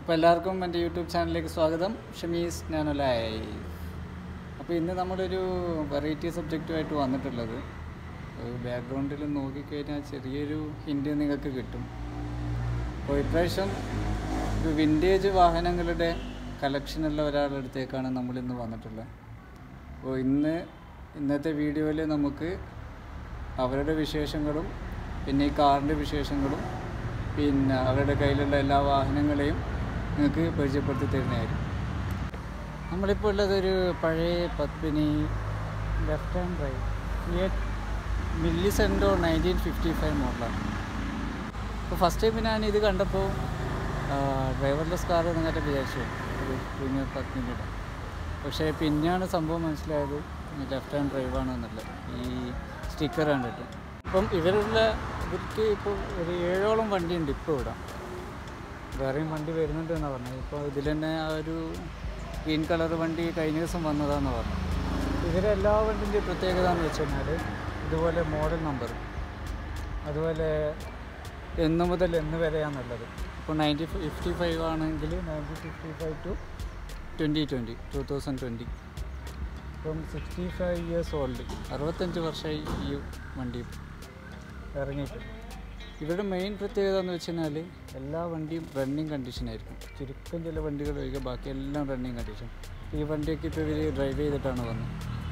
അപ്പോൾ എല്ലാവർക്കും എൻ്റെ യൂട്യൂബ് ചാനലിലേക്ക് സ്വാഗതം ഷമീസ് ഞാനൊലായി അപ്പോൾ ഇന്ന് നമ്മളൊരു വെറൈറ്റി സബ്ജക്റ്റുമായിട്ട് വന്നിട്ടുള്ളത് ബാക്ക്ഗ്രൗണ്ടിൽ നോക്കിക്കഴിഞ്ഞാൽ ചെറിയൊരു ഹിൻഡ് നിങ്ങൾക്ക് കിട്ടും അപ്പോൾ ഇപ്രാവശ്യം ഒരു വിൻറ്റേജ് വാഹനങ്ങളുടെ കളക്ഷനുള്ള ഒരാളുടെ അടുത്തേക്കാണ് നമ്മളിന്ന് വന്നിട്ടുള്ളത് അപ്പോൾ ഇന്ന് ഇന്നത്തെ വീഡിയോയിൽ നമുക്ക് അവരുടെ വിശേഷങ്ങളും പിന്നെ ഈ കാറിൻ്റെ വിശേഷങ്ങളും പിന്നെ അവരുടെ കയ്യിലുള്ള എല്ലാ വാഹനങ്ങളെയും നിങ്ങൾക്ക് പരിചയപ്പെടുത്തി തരുന്നതായിരിക്കും നമ്മളിപ്പോൾ ഉള്ളത് ഒരു പഴയ Padmini left hand right Millecento nineteen fifty five മോഡലാണ് അപ്പോൾ ഫസ്റ്റ് ടൈം ഞാൻ ഇത് കണ്ടപ്പോൾ ഡ്രൈവർലെസ് കാർ എന്നൊക്കെ വിചാരിച്ചു ഒരു പ്രീമിയർ പത്മിനിയുടെ പക്ഷേ പിന്നെയാണ് സംഭവം മനസ്സിലായത് ലെഫ്റ്റ് ഹാൻഡ് ഡ്രൈവ് ആണെന്നുള്ളത് ഈ സ്റ്റിക്കർ കണ്ടിട്ട് അപ്പം ഇവരുള്ള ഇവർക്ക് ഇപ്പോൾ ഒരു ഏഴോളം വണ്ടിയുണ്ട് ഇപ്പോൾ ഇവിടെ വേറെയും വണ്ടി വരുന്നുണ്ട് എന്നാണ് പറഞ്ഞത് ഇപ്പോൾ ഇതിൽ തന്നെ ആ ഒരു ഗ്രീൻ കളർ വണ്ടി കഴിഞ്ഞ ദിവസം വന്നതാന്ന് പറഞ്ഞു ഇവരെല്ലാ വണ്ടിൻ്റെ പ്രത്യേകത എന്ന് വെച്ച് കഴിഞ്ഞാൽ ഇതുപോലെ മോഡൽ നമ്പർ അതുപോലെ എന്ന് മുതൽ എന്ന് വരെയാണുള്ളത് ഇപ്പോൾ നയൻറ്റി ഫിഫ്റ്റി ഫൈവ് ആണെങ്കിൽ ninety fifty five to twenty twenty two thousand twenty ഇപ്പം സിക്സ്റ്റി ഫൈവ് ഇയേഴ്സ് ഓൾഡ് അറുപത്തഞ്ച് വർഷമായി ഈ വണ്ടി ഇറങ്ങിയിട്ട് ഇവരുടെ മെയിൻ പ്രത്യേകത എന്ന് വെച്ച് കഴിഞ്ഞാൽ എല്ലാ വണ്ടിയും റണ്ണിങ് കണ്ടീഷനായിരിക്കും ചുരുക്കം ചില വണ്ടികൾ ഒഴികെ ബാക്കി എല്ലാം റണ്ണിങ് കണ്ടീഷൻ ഈ വണ്ടിയൊക്കെ ഇപ്പോൾ ഇവർ ഡ്രൈവ് ചെയ്തിട്ടാണ് വന്നത്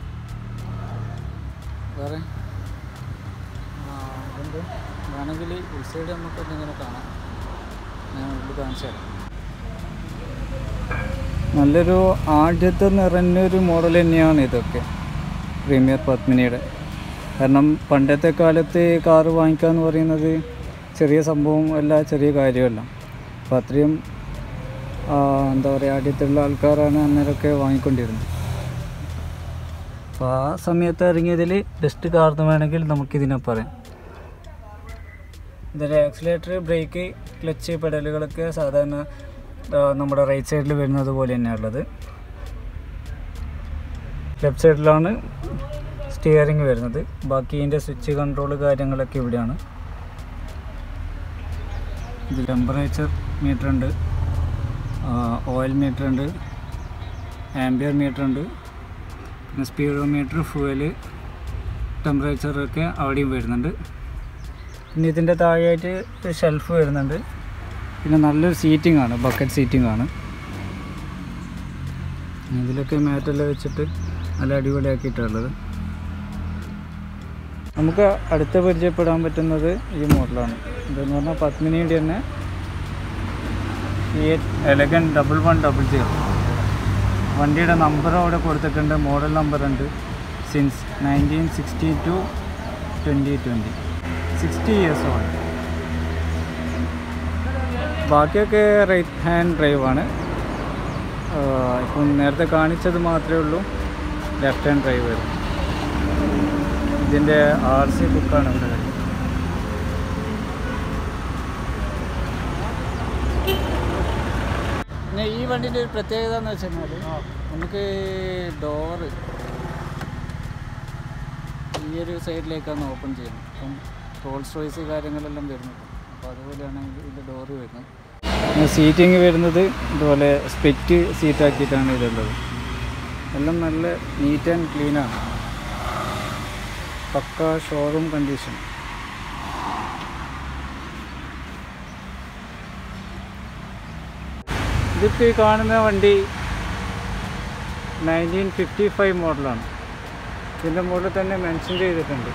വേറെ ആ, ഇതുണ്ട് വേണമെങ്കിൽ ഉൾസൈഡ് നമുക്കൊന്ന് ഇങ്ങനെ കാണാം ഞാൻ ഉള്ളിൽ കാണിച്ചു തരാം നല്ലൊരു ആദ്യത്തെ നിറഞ്ഞൊരു മോഡൽ തന്നെയാണ് ഇതൊക്കെ പ്രീമിയർ പത്മിനിയുടെ കാരണം പണ്ടത്തെ കാലത്ത് കാറ് വാങ്ങിക്കുക എന്ന് പറയുന്നത് ചെറിയ സംഭവം അല്ല ചെറിയ കാര്യമല്ല അപ്പോൾ അത്രയും ആ, എന്താ പറയുക ആദ്യത്തുള്ള ആൾക്കാരാണ് അന്നേരമൊക്കെ വാങ്ങിക്കൊണ്ടിരുന്നത് അപ്പോൾ ആ സമയത്ത് ഇറങ്ങിയതിൽ ബെസ്റ്റ് കാർ എന്ന് വേണമെങ്കിൽ നമുക്കിതിനെ പറയാം ഇതിൽ ആക്സിലേറ്റർ ബ്രേക്ക് ക്ലച്ച് പെഡലുകളൊക്കെ സാധാരണ ആ, നമ്മുടെ റൈറ്റ് സൈഡിൽ വരുന്നത് പോലെ തന്നെയാണ് ഉള്ളത് ലെഫ്റ്റ് സൈഡിലാണ് സ്റ്റിയറിംഗ് വരുന്നത് ബാക്കി ഇതിൻ്റെ സ്വിച്ച് കൺട്രോൾ കാര്യങ്ങളൊക്കെ ഇവിടെയാണ് ഇത് ടെമ്പറേച്ചർ മീറ്റർ ഉണ്ട് ഓയിൽ മീറ്റർ ഉണ്ട് ആംബിയർ മീറ്റർ ഉണ്ട് പിന്നെ സ്പീഡോ മീറ്റർ ഫ്യൂവൽ ടെമ്പറേച്ചറൊക്കെ അവിടെയും വരുന്നുണ്ട് പിന്നെ ഇതിൻ്റെ താഴെയായിട്ട് ഷെൽഫ് വരുന്നുണ്ട് പിന്നെ നല്ലൊരു സീറ്റിംഗ് ആണ് ബക്കറ്റ് സീറ്റിംഗ് ആണ് ഇതിലൊക്കെ മാറ്റെല്ലാം വെച്ചിട്ട് നല്ല അടിപൊളിയാക്കിയിട്ടുള്ളത് നമുക്ക് അടുത്ത് പരിചയപ്പെടാൻ പറ്റുന്നത് ഈ മോഡലാണ് ഇതെന്ന് പറഞ്ഞാൽ പത്മിനിയുടെ തന്നെ ഈ എലഗൻ ഡബിൾ വൺ ഡബിൾ സീറോ വണ്ടിയുടെ നമ്പർ അവിടെ കൊടുത്തിട്ടുണ്ട് മോഡൽ നമ്പർ ഉണ്ട് since nineteen sixty to twenty twenty sixty years old ബാക്കിയൊക്കെ റൈറ്റ് ഹാൻഡ് ഡ്രൈവാണ് ഇപ്പം നേരത്തെ കാണിച്ചത് മാത്രമേ ഉള്ളൂ ലെഫ്റ്റ് ഹാൻഡ് ഡ്രൈവ് വരും ഇതിൻ്റെ ആർ സി ബുക്കാണ് ഇവിടെ വരുന്നത് പിന്നെ ഈ വണ്ടിൻ്റെ ഒരു പ്രത്യേകത എന്ന് വെച്ച് കഴിഞ്ഞാൽ നമുക്ക് ഡോറ് ഈ ഒരു സൈഡിലേക്കാണ് ഓപ്പൺ ചെയ്യുന്നത് അപ്പം റോൾസ് റോയ്സ് കാര്യങ്ങളെല്ലാം വരുന്നത് അപ്പോൾ അതുപോലെയാണ് ഇതിൻ്റെ ഡോറ് വരുന്നത് സീറ്റിംഗ് വരുന്നത് ഇതുപോലെ സ്പെറ്റ് സീറ്റാക്കിയിട്ടാണ് ഇതുള്ളത് എല്ലാം നല്ല നീറ്റ് ആൻഡ് ക്ലീനാണ് പക്ക ഷോറൂം കണ്ടീഷൻ ഇതിപ്പോൾ ഈ കാണുന്ന വണ്ടി നയൻറ്റീൻ ഫിഫ്റ്റി ഫൈവ് മോഡലാണ് ഇതിൻ്റെ മുകളിൽ തന്നെ മെൻഷൻ ചെയ്തിട്ടുണ്ട്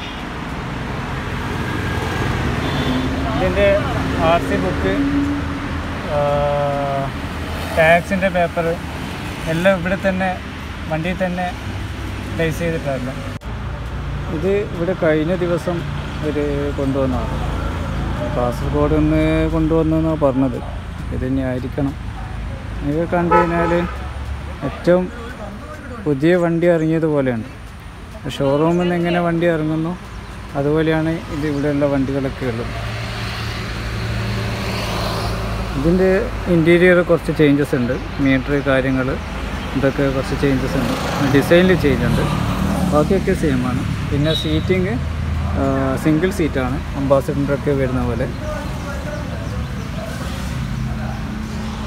ഇതിൻ്റെ ആർ സി ബുക്ക് ടാക്സിൻ്റെ പേപ്പർ എല്ലാം ഇവിടെ തന്നെ വണ്ടിയിൽ തന്നെ പ്ലേസ് ചെയ്തിട്ടല്ല ഇത് ഇവിടെ കഴിഞ്ഞ ദിവസം ഒരു കൊണ്ടുവന്നതാണ് കാസർഗോഡ് നിന്ന് കൊണ്ടുവന്നെന്നാണ് പറഞ്ഞത് ഇത് ഇനി ആയിരിക്കണം ഇത് കണ്ടു കഴിഞ്ഞാൽ ഏറ്റവും പുതിയ വണ്ടി ഇറങ്ങിയതുപോലെയുണ്ട് ഷോറൂമിൽ നിന്ന് എങ്ങനെ വണ്ടി ഇറങ്ങുന്നു അതുപോലെയാണ് ഇത് ഇവിടെയുള്ള വണ്ടികളൊക്കെ ഉള്ളത് ഇതിൻ്റെ ഇൻറ്റീരിയർ കുറച്ച് ചേഞ്ചസ് ഉണ്ട് മീറ്റർ കാര്യങ്ങൾ ഇതൊക്കെ കുറച്ച് ചേഞ്ചസ് ഉണ്ട് ഡിസൈനിൽ ചേഞ്ച് ഉണ്ട് ബാക്കിയൊക്കെ സെയിം ആണ് പിന്നെ സീറ്റിങ് സിംഗിൾ സീറ്റാണ് അംബാസിഡറിൻ്റെ ഒക്കെ വരുന്ന പോലെ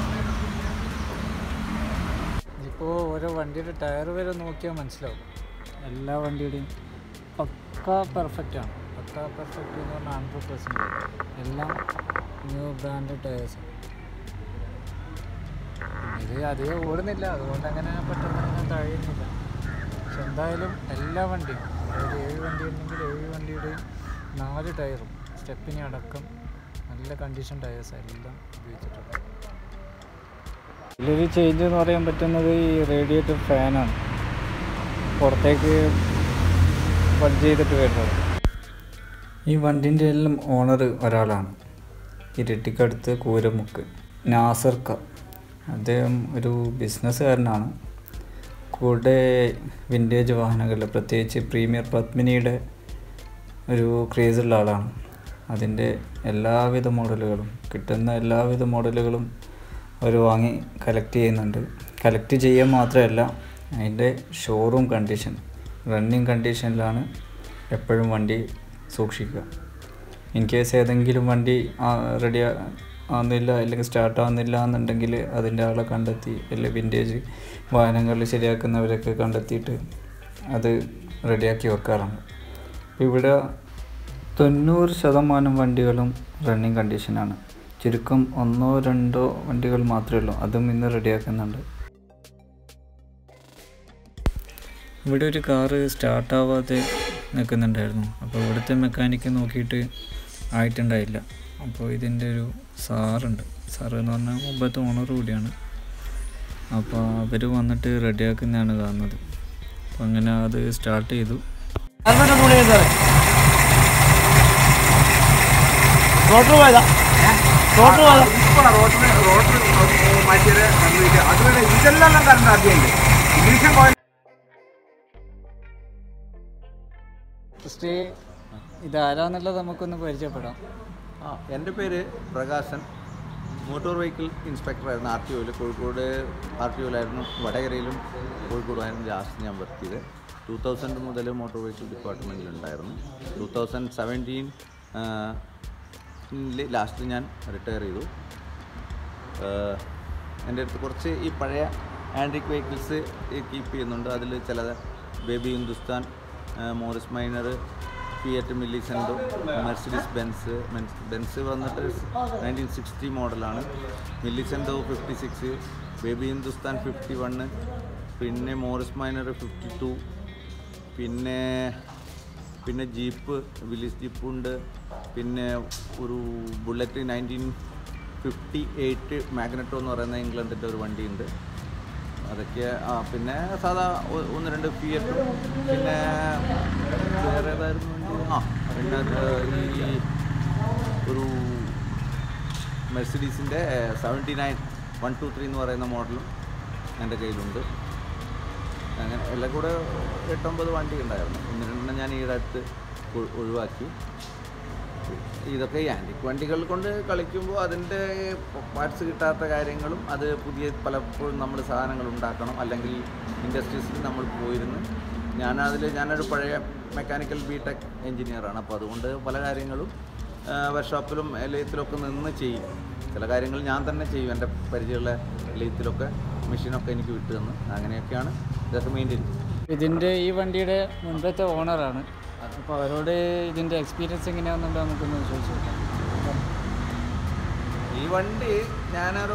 ഓരോ വണ്ടിയുടെ ടയർ വരെ നോക്കിയാൽ മനസ്സിലാവും എല്ലാ വണ്ടിയുടെയും പക്ക പെർഫെക്റ്റ് ആണ് പക്ക പെർഫെക്റ്റ് എന്ന് പറഞ്ഞാൽ ഹൺഡ്രഡ് പെർസെൻറ്റ് എല്ലാം ന്യൂ ബ്രാൻഡ് ടയേഴ്സ് ഇത് അധികം ഓടുന്നില്ല അതുകൊണ്ട് അങ്ങനെ പെട്ടെന്ന് അങ്ങനെ തഴയുന്നില്ല പക്ഷെ എന്തായാലും എല്ലാ വണ്ടിയും അതായത് ഏഴ് വണ്ടി ഉണ്ടെങ്കിൽ ഏഴ് വണ്ടിയുടെയും നാല് ടയറും സ്റ്റെപ്പിനെ അടക്കം നല്ല കണ്ടീഷൻ ടയേഴ്സ് എല്ലാം ഉപയോഗിച്ചിട്ടുണ്ട് ഇതിലൊരു ചേഞ്ച് എന്ന് പറയാൻ പറ്റുന്നത് ഈ റേഡിയേറ്റർ ഫാനാണ് പുറത്തേക്ക് ബഡ്ജ് ചെയ്തിട്ട് വരുന്നത് ഈ വണ്ടിൻ്റെ എല്ലാം ഓണർ ഒരാളാണ് ഇരട്ടിക്കടുത്ത് കൂരമുക്ക് നാസർക്ക അദ്ദേഹം ഒരു ബിസിനസ്സുകാരനാണ് കൂടെ വിൻറ്റേജ് വാഹനങ്ങളിൽ പ്രത്യേകിച്ച് പ്രീമിയർ പത്മിനിയുടെ ഒരു ക്രേസുള്ള ആളാണ് അതിൻ്റെ എല്ലാവിധ മോഡലുകളും കിട്ടുന്ന എല്ലാവിധ മോഡലുകളും അവർ വാങ്ങി കളക്ട് ചെയ്യുന്നുണ്ട് കളക്ട് ചെയ്യുക മാത്രമല്ല അതിൻ്റെ ഷോറൂം കണ്ടീഷൻ റണ്ണിങ് കണ്ടീഷനിലാണ് എപ്പോഴും വണ്ടി സൂക്ഷിക്കുക ഇൻ കേസ് ഏതെങ്കിലും വണ്ടി റെഡി ആവുന്നില്ല അല്ലെങ്കിൽ സ്റ്റാർട്ട് ആവുന്നില്ല എന്നുണ്ടെങ്കിൽ അതിൻ്റെ ആളെ കണ്ടെത്തി അല്ലെങ്കിൽ വിൻറ്റേജ് വാഹനങ്ങളിൽ ശരിയാക്കുന്നവരൊക്കെ കണ്ടെത്തിയിട്ട് അത് റെഡിയാക്കി വെക്കാറുണ്ട് അപ്പോൾ ഇവിടെ തൊണ്ണൂറ് ശതമാനം വണ്ടികളും റണ്ണിങ് കണ്ടീഷനാണ് ചുരുക്കം ഒന്നോ രണ്ടോ വണ്ടികൾ മാത്രമേ ഉള്ളൂ അതും ഇന്ന് റെഡിയാക്കുന്നുണ്ട് ഇവിടെ ഒരു കാറ് സ്റ്റാർട്ടാവാതെ നിൽക്കുന്നുണ്ടായിരുന്നു അപ്പോൾ ഇവിടുത്തെ മെക്കാനിക്ക് നോക്കിയിട്ട് ആയിട്ടുണ്ടായില്ല അപ്പോൾ ഇതിൻ്റെ ഒരു സാറുണ്ട് സാറ് എന്ന് പറഞ്ഞാൽ മുമ്പത്തെ ഓണർ കൂടിയാണ് അപ്പോൾ അവർ വന്നിട്ട് റെഡിയാക്കുന്നതാണ് കാണുന്നത് അപ്പോൾ അങ്ങനെ അത് സ്റ്റാർട്ട് ചെയ്തു റോട്ടർ പോയതാ റോട്ടർ പോയതാ ഇപ്പോൾ റോട്ടിന് റോട്ട് മാറ്റിയത് കംപ്ലീറ്റ് അതുപോലെ ഇതെല്ലാം കറണ്ട് ആദ്യമുണ്ട് ഇംഗ്ലീഷും കോയിൽ ഫസ്റ്റ് ഇതാരാന്നുള്ളത് നമുക്കൊന്ന് പരിചയപ്പെടാം ആ എൻ്റെ പേര് പ്രകാശൻ മോട്ടോർ വെഹിക്കിൾ ഇൻസ്പെക്ടറായിരുന്നു ആർ ടി ഒയിൽ കോഴിക്കോട് ആർ ടി ഒയിലായിരുന്നു വടകരയിലും കോഴിക്കോടുമായിരുന്നു ലാസ്റ്റ് ഞാൻ വർക്ക് ചെയ്ത് ടൂ തൗസൻഡ് മുതൽ മോട്ടോർ വെഹിക്കിൾ ഡിപ്പാർട്ട്മെൻറ്റിലുണ്ടായിരുന്നു ടൂ തൗസൻഡ് സെവൻറ്റീൻ ലാസ്റ്റ് ഞാൻ റിട്ടയർ ചെയ്തു ആഹ് എൻ്റെ അടുത്ത് കുറച്ച് ഈ പഴയ ആൻഡ്രിക് വെഹിക്കിൾസ് കീപ്പ് ചെയ്യുന്നുണ്ട് അതിൽ ചിലത് ബേബി ഹിന്ദുസ്ഥാൻ ആഹ് Morris Minor Fiat Millecento Mercedes Benz Benz വന്നിട്ട് നയൻറ്റീൻ സിക്സ്റ്റി മോഡലാണ് Millecento fifty six baby Hindustan fifty one പിന്നെ മോറിസ് മൈനർ ഫിഫ്റ്റി ടു പിന്നെ പിന്നെ ജീപ്പ് വില്ലിസ് ജീപ്പ് ഉണ്ട് പിന്നെ ഒരു Bullet nineteen fifty eight magneto എന്ന് പറയുന്ന ഇംഗ്ലണ്ടിൻ്റെ ഒരു വണ്ടിയുണ്ട് അതൊക്കെ ആ പിന്നെ സാധാ ഒ- ഒന്ന് രണ്ട് ഫിയറ്റും പിന്നെ വേറെ ഏതായിരുന്നു വണ്ടി ആ പിന്നെ അത് ഈ ഒരു മെർസിഡീസിൻ്റെ seventy nine one two three എന്ന് പറയുന്ന മോഡലും എൻ്റെ കയ്യിലുണ്ട് അങ്ങനെ എല്ലാം കൂടെ എട്ടൊമ്പത് വണ്ടി ഉണ്ടായിരുന്നു ഒന്ന് രണ്ടെണ്ണം ഞാൻ ഈടെ അടുത്ത് ഒ- ഒഴിവാക്കി ഇതൊക്കെ ഈ ആൻറ്റിക് വണ്ടികൾ കൊണ്ട് കളിക്കുമ്പോൾ അതിൻ്റെ പാർട്സ് കിട്ടാത്ത കാര്യങ്ങളും അത് പുതിയ പലപ്പോഴും നമ്മൾ സാധനങ്ങൾ ഉണ്ടാക്കണം അല്ലെങ്കിൽ ഇൻഡസ്ട്രീസിൽ നമ്മൾ പോയിരുന്ന് ഞാനതിൽ ഞാനൊരു പഴയ മെക്കാനിക്കൽ ബി ടെക് എഞ്ചിനീയറാണ് അപ്പോൾ അതുകൊണ്ട് പല കാര്യങ്ങളും വർക്ക്ഷോപ്പിലും ലെയ്ത്തിലൊക്കെ നിന്ന് ചെയ്യും ചില കാര്യങ്ങൾ ഞാൻ തന്നെ ചെയ്യും എൻ്റെ പരിചയമുള്ള ലെയ്ത്തിലൊക്കെ മെഷീനൊക്കെ എനിക്ക് വിട്ടു തന്ന് അങ്ങനെയൊക്കെയാണ് ഇതൊക്കെ മെയിൻറ്റെയിൻ ഇതിൻ്റെ ഈ വണ്ടിയുടെ മുൻപത്തെ ഓണറാണ് അപ്പോൾ അവരോട് ഇതിൻ്റെ എക്സ്പീരിയൻസ് എങ്ങനെയാണെന്നുണ്ട് നമുക്കൊന്ന് ചോദിച്ചു നോക്കാം ഈ വണ്ടി ഞാനൊരു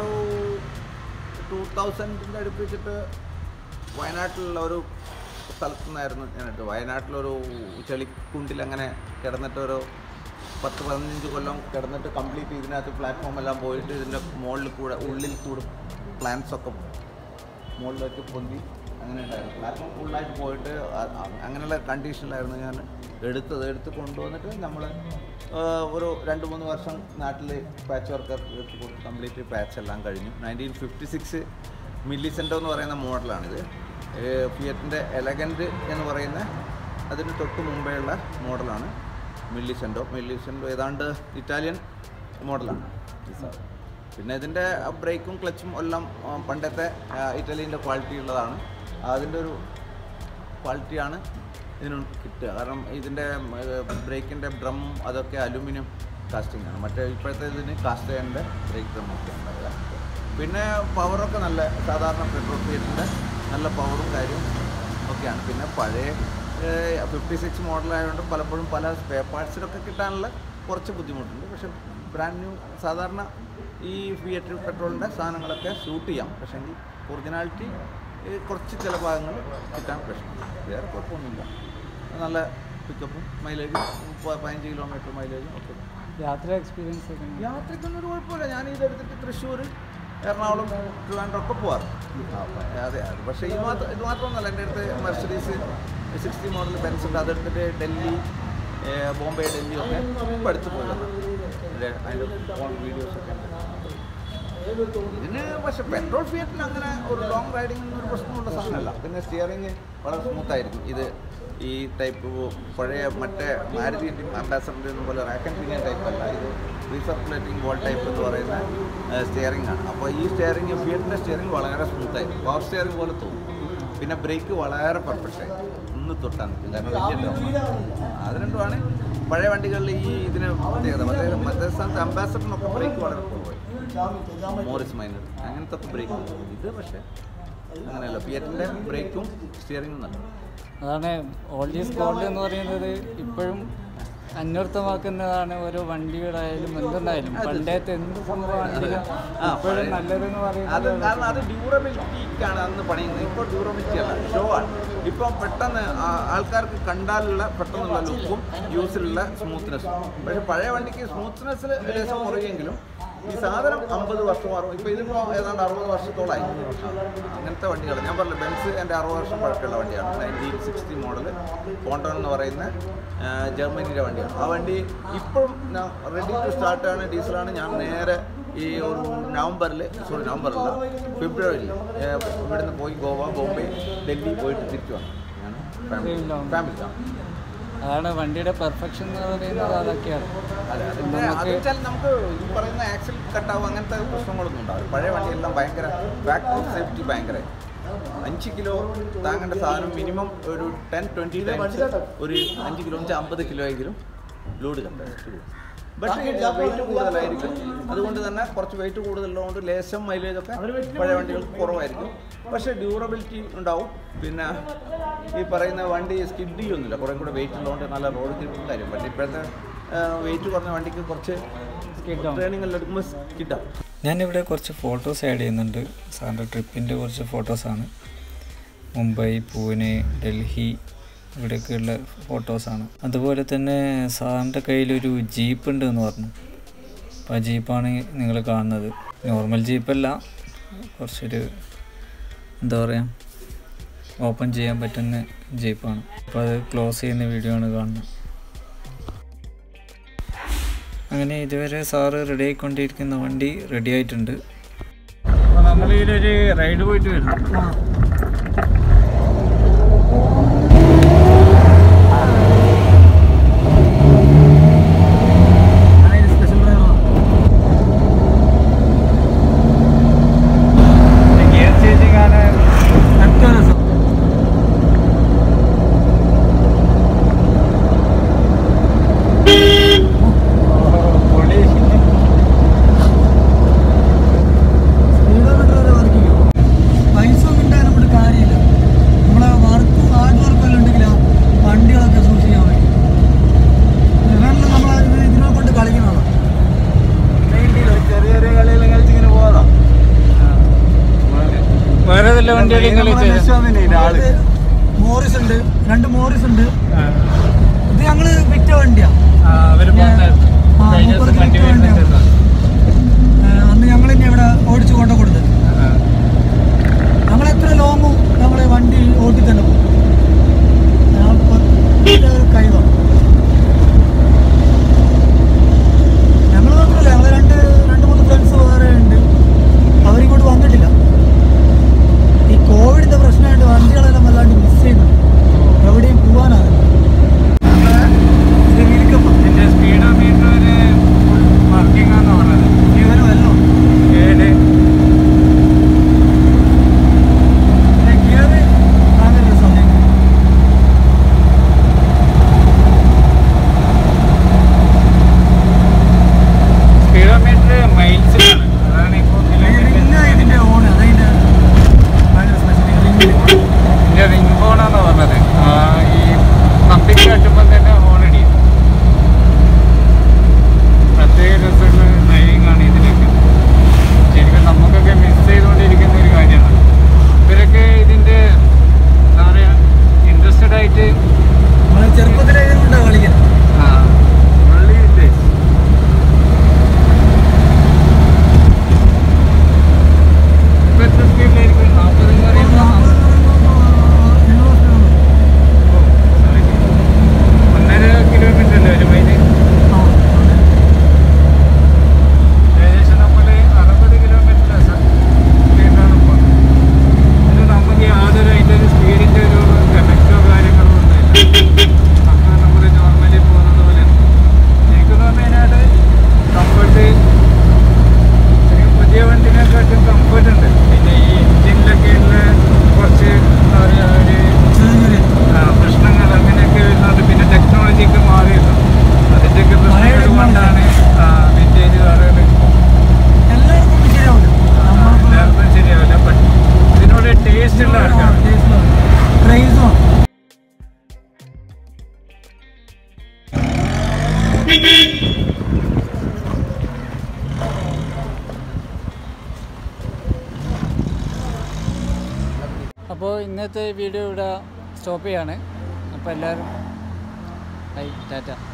ടൂ തൗസൻഡിൻ്റെ അടുപ്പിച്ചിട്ട് വയനാട്ടിലുള്ള ഒരു സ്ഥലത്തു നിന്നായിരുന്നു ഞാനിട്ട് വയനാട്ടിലൊരു ചെളിക്കുണ്ടിൽ അങ്ങനെ കിടന്നിട്ടൊരു പത്ത് പതിനഞ്ച് കൊല്ലം കിടന്നിട്ട് കംപ്ലീറ്റ് ഇതിനകത്ത് പ്ലാറ്റ്ഫോം എല്ലാം പോയിട്ട് ഇതിൻ്റെ മുകളിൽ കൂടെ ഉള്ളിൽ കൂടെ പ്ലാൻസ് ഒക്കെ മുകളിലേക്ക് പൊന്തി അങ്ങനെ ഉണ്ടായിരുന്നു പ്ലാറ്റ്ഫോം ഫുള്ളായിട്ട് പോയിട്ട് അ- അ- അങ്ങനെയുള്ള കണ്ടീഷനിലായിരുന്നു ഞാൻ എടുത്തത് എടുത്ത് കൊണ്ടുവന്നിട്ട് നമ്മൾ ഒരു രണ്ട് മൂന്ന് വർഷം നാട്ടിൽ പാച്ച് വർക്കർ കൊടുത്ത് കംപ്ലീറ്റ് പാച്ച് എല്ലാം കഴിഞ്ഞു നയൻറ്റീൻ ഫിഫ്റ്റി സിക്സ് മില്ലിസെൻറ്റോ എന്ന് പറയുന്ന മോഡലാണിത് ഫിയറ്റിൻ്റെ എലഗൻറ്റ് എന്ന് പറയുന്ന അതിന് തൊട്ട് മുമ്പേയുള്ള മോഡലാണ് മില്ലിസെൻറ്റോ മില്ലിസെൻറ്റോ ഏതാണ്ട് ഇറ്റാലിയൻ മോഡലാണ് ഈ സാധനം പിന്നെ ഇതിൻ്റെ ബ്രേക്കും ക്ലച്ചും എല്ലാം ആ, പണ്ടത്തെ ആ, ഇറ്റലീൻ്റെ ക്വാളിറ്റി ഉള്ളതാണ് അതിൻ്റെ ഒരു ക്വാളിറ്റിയാണ് ഇതിന് കിട്ടുക കാരണം ഇതിൻ്റെ ബ്രേക്കിൻ്റെ ഡ്രം അതൊക്കെ അലുമിനിയം കാസ്റ്റിംഗ് ആണ് മറ്റേ ഇപ്പോഴത്തെ ഇതിന് കാസ്റ്റ് ചെയ്യേണ്ട ബ്രേക്ക് ഡ്രം ഒക്കെ ഉണ്ടാവുക പിന്നെ പവറൊക്കെ നല്ല സാധാരണ പെട്രോൾ ഫിയറ്റിൻ്റെ നല്ല പവറും കാര്യവും ഒക്കെയാണ് പിന്നെ പഴയ ഫിഫ്റ്റി സിക്സ് മോഡലായതുകൊണ്ട് പലപ്പോഴും പല സ്പെയർ പാർട്സിലൊക്കെ കിട്ടാനുള്ള കുറച്ച് ബുദ്ധിമുട്ടുണ്ട് പക്ഷെ ബ്രാൻഡ് ന്യൂ സാധാരണ ഈ ഫിയറ്റ് പെട്രോളിൻ്റെ സാധനങ്ങളൊക്കെ ഷൂട്ട് ചെയ്യാം പക്ഷേങ്കിൽ ഒറിജിനാലിറ്റി കുറച്ച് ചില ഭാഗങ്ങൾ കിട്ടാൻ പ്രശ്നം വേറെ കുഴപ്പമൊന്നുമില്ല നല്ല പിക്കപ്പും മൈലേജും പതിനഞ്ച് കിലോമീറ്റർ മൈലേജും ഒക്കെ യാത്ര എക്സ്പീരിയൻസ് ഒക്കെ എങ്ങനെയാ? യാത്രയ്ക്കൊന്നും ഒരു കുഴപ്പമില്ല ഞാൻ ഇതെടുത്തിട്ട് തൃശ്ശൂർ എറണാകുളം ട്രിവാൻഡ്രം ഒക്കെ പോവാറ് ആ, അതെ അത് പക്ഷേ ഇത് മാത്രം ഇത് മാത്രമൊന്നുമല്ല എൻ്റെ അടുത്ത് മെർസഡീസ് സിക്സ്റ്റി മോഡൽ ബെൻസ് ഉണ്ട് അതെടുത്തിട്ട് ഡൽഹി ഏ, ബോംബെ ഡൽഹി ഒക്കെ ഇപ്പം അടുത്ത് പോയതാണ് എൻ്റെ അതിൻ്റെ ഫോൺ വീഡിയോസൊക്കെ ഉണ്ട് ഇതിന് പക്ഷെ പെട്രോൾ ഫിയറ്റിന് അങ്ങനെ ഒരു ലോങ് റൈഡിങ്ങിന് ഒരു പ്രശ്നമുള്ള സാധനമല്ല പിന്നെ സ്റ്റിയറിങ് വളരെ സ്മൂത്ത് ആയിരിക്കും ഇത് ഈ ടൈപ്പ് പഴയ മറ്റേ മാരുതി അംബാസഡറിൻ്റെ പോലെ റാക്കൻ പിനിയൻ ടൈപ്പ് അല്ല ഇത് റീസർക്കുലേറ്റിംഗ് ബോൾ ടൈപ്പ് എന്ന് പറയുന്ന സ്റ്റിയറിംഗ് ആണ് അപ്പോൾ ഈ സ്റ്റിയറിംഗ് ഫിയറ്റിൻ്റെ സ്റ്റിയറിംഗ് വളരെ സ്മൂത്ത് ആയിരിക്കും പവർ സ്റ്റിയറിംഗ് പോലെ തോന്നും പിന്നെ ബ്രേക്ക് വളരെ പെർഫെക്റ്റ് ആയി ഒന്ന് തൊട്ടാൽ നിൽക്കും കാരണം വലിയ ഡ്രം അത് രണ്ടുമാണ് പഴയ വണ്ടികളിൽ ഈ ഇതിന് പ്രത്യേകത മറ്റേ മറ്റേ സ്ഥാനത്ത് അംബാസഡറിനൊക്കെ ബ്രേക്ക് വളരെ കുറവായി മോറിസ് മൈനർ അങ്ങനത്തെ ഒക്കെ ബ്രേക്ക് ഇത് പക്ഷേ അങ്ങനെയല്ല ഫിയറ്റിൻ്റെ ബ്രേക്കും സ്റ്റിയറിംഗും നല്ല അതാണ് ഓൾഡ് ഈസ് ഗോൾഡ് എന്ന് പറയുന്നത് ഇപ്പോഴും അന്വർത്ഥമാക്കുന്നതാണ് ഓരോ വണ്ടികളായാലും എന്തുണ്ടായാലും പണ്ടത്തെ എന്ത് സംഭവമാണെങ്കിലും ആ, ഇപ്പോഴും പഴയ- നല്ലതെന്ന് അത് പറയുന്നത് കാരണം അത് ഡ്യൂറബിലിറ്റിക്കാണ് അന്ന് പണിയുന്നത് ഇപ്പോൾ ഡ്യൂറബിലിറ്റി അല്ല ഷോ ആണ് ഇപ്പം പെട്ടെന്ന് ആ- ആൾക്കാർക്ക് കണ്ടാലുള്ള പെട്ടെന്നുള്ള ലുക്കും യൂസിലുള്ള സ്മൂത്ത്നെസ്സും പക്ഷേ പഴയ വണ്ടിക്ക് സ്മൂത്ത്നെസ്സിൽ ലേശം കുറയെങ്കിലും ഈ സാധനം അമ്പത് വർഷം അറുപത് ഇപ്പോൾ ഇതിപ്പോൾ ഏതാണ്ട് അറുപത് വർഷത്തോളമായി അങ്ങനത്തെ വണ്ടികൾ ഞാൻ പറഞ്ഞില്ല ബെൻസ് എൻ്റെ അറുപത് വർഷം പഴക്കമുള്ള വണ്ടിയാണ് നയൻറ്റീൻ സിക്സ്റ്റി മോഡൽ കോണ്ടോൺ എന്ന് പറയുന്ന ആ, ജർമ്മനിയുടെ വണ്ടിയാണ് ആ വണ്ടി ഇപ്പോഴും ഞാൻ റെഡി ടു സ്റ്റാർട്ടാണ് ഡീസലാണ് ഞാൻ നേരെ ഈ ഒരു നവംബറിൽ സോറി നവംബറില്ല ഫെബ്രുവരിയിൽ ഇവിടുന്ന് പോയി ഗോവ ബോംബെ ഡൽഹി പോയിട്ട് തിരിച്ചു വന്നു ഞാൻ ഫാമിലി Same long. ഫാമിലി അതാണ് വണ്ടിയുടെ പെർഫെക്ഷൻ എന്ന് പറയുന്നത് അതൊക്കെയാണ് അതെ അതിൻ്റെ അത് വെച്ചാൽ നമുക്ക് ഈ പറയുന്ന ആക്സിൽ കട്ടാവും അങ്ങനത്തെ പ്രശ്നങ്ങളൊന്നും ഉണ്ടാവില്ല പഴയ വണ്ടിയെല്ലാം ഭയങ്കര ബാക്ക് സേഫ്റ്റി ഭയങ്കര അഞ്ച് കിലോ താങ്ങേണ്ട സാധനം മിനിമം ഒരു ടെൻ ട്വൻറ്റി ടൈംസ് ഒരു അഞ്ച് കിലോ വെച്ചാൽ അമ്പത് കിലോ എങ്കിലും ലോഡ് കപ്പാസിറ്റി കൂടും പക്ഷേ വെയിറ്റ് കൂടുതലായിരിക്കും അതുകൊണ്ട് തന്നെ കുറച്ച് വെയിറ്റ് കൂടുതലുള്ളതുകൊണ്ട് ലേശം മൈലേജ് ഒക്കെ പഴയ വണ്ടികൾക്ക് കുറവായിരിക്കും പക്ഷേ ഡ്യൂറബിലിറ്റി ഉണ്ടാവും പിന്നെ ഈ പറയുന്ന വണ്ടി സ്കിഡ് ചെയ്യൊന്നുമില്ല കുറേ കൂടെ വെയിറ്റ് ഉള്ളതുകൊണ്ട് നല്ല റോഡ് ഗ്രിപ്പും കാര്യം പക്ഷേ ഇപ്പോഴത്തെ വെയിറ്റ് കുറഞ്ഞ വണ്ടിക്ക് കുറച്ച് Skid ആവും. ട്രെയിനിങ്ങെല്ലാം എടുക്കുമ്പോൾ സ്കിഡാവും ഞാനിവിടെ കുറച്ച് ഫോട്ടോസ് ആഡ് ചെയ്യുന്നുണ്ട് സാറിൻ്റെ ട്രിപ്പിൻ്റെ കുറച്ച് ഫോട്ടോസാണ് മുംബൈ പൂനെ ഡൽഹി ഇവിടെയൊക്കെയുള്ള ഫോട്ടോസാണ് അതുപോലെ തന്നെ സാറിൻ്റെ കയ്യിലൊരു ജീപ്പ് ഉണ്ട് എന്ന് പറഞ്ഞു അപ്പോൾ ആ ജീപ്പാണ് നിങ്ങൾ കാണുന്നത് നോർമൽ ജീപ്പല്ല കുറച്ചൊരു എന്താ പറയുക ഓപ്പൺ ചെയ്യാൻ പറ്റുന്ന ജീപ്പാണ് അപ്പോൾ അത് ക്ലോസ് ചെയ്യുന്ന വീഡിയോ ആണ് കാണുന്നത് അങ്ങനെ ഇതുവരെ സാറ് റെഡി ആയിക്കൊണ്ടിരിക്കുന്ന വണ്ടി റെഡി ആയിട്ടുണ്ട് അപ്പോൾ നമ്മൾ ഇതിലൊരു റൈഡ് പോയിട്ട് വരും സ്പെഷ്യൽ ഡ്രൈവറാണ് ഗിയർ ചേഞ്ചിങ് ആണ് ഏറ്റവും രസം പൊളി സ്പീഡോമീറ്റർ വരെ വർക്ക് ചെയ്യും പൈസ ഒന്നും ഉണ്ടാകാൻ നമ്മുടെ കാര്യമില്ല നമ്മളെ വർക്ക് ഹാർഡ് വർക്ക് എല്ലാം ഉണ്ടെങ്കിൽ ആ വണ്ടികളൊക്കെ സൂക്ഷിക്കാൻ വേണ്ടി ഇവരെല്ലാം നമ്മളെ ഇത് ഇതിനെ കൊണ്ട് കളിക്കുന്നതാണ് ചെറിയ ചെറിയ കളിയെല്ലാം കളിച്ച് ഇങ്ങനെ പോകാം വേറെ വല്ല വണ്ടികൾ നിങ്ങൾ ഇത് മോറിസ് ഉണ്ട് രണ്ട് മോറിസ് ഉണ്ട് ഇത് ഞങ്ങള് വിറ്റ വണ്ടിയാ അവർ ആ, മുപ്പത് വണ്ടി കിലോമീറ്റർ വരുന്നുണ്ട് ഏഹ് അന്ന് ഞങ്ങൾ തന്നെ ഇവിടെ ഓടിച്ചു കൊണ്ട കൊടുത്തത് നമ്മൾ എത്ര ലോങ്ങും നമ്മൾ വണ്ടി ഓട്ടി തന്നെ പോകും കൈവ ഞങ്ങൾ മാത്രമല്ല ഞങ്ങൾ രണ്ട് രണ്ട് മൂന്ന് ഫ്രണ്ട്സ് വേറെ ഉണ്ട് അവരിങ്ങോട്ട് വന്നിട്ടില്ല ഈ കോവിഡിന്റെ പ്രശ്നമായിട്ട് വണ്ടികളെല്ലാം വല്ലാണ്ട് മിസ് ചെയ്യുന്നു എവിടെയും പോകാനാണ് ഇത് വിൽക്കപ്പം ഇതിന്റെ സ്പീഡോമീറ്റർ വർക്കിംഗ് ആണോ അപ്പോൾ ഇന്നത്തെ വീഡിയോ ഇവിടെ സ്റ്റോപ്പ് ചെയ്യാണ് അപ്പോൾ എല്ലാവരും ബൈ ടാറ്റ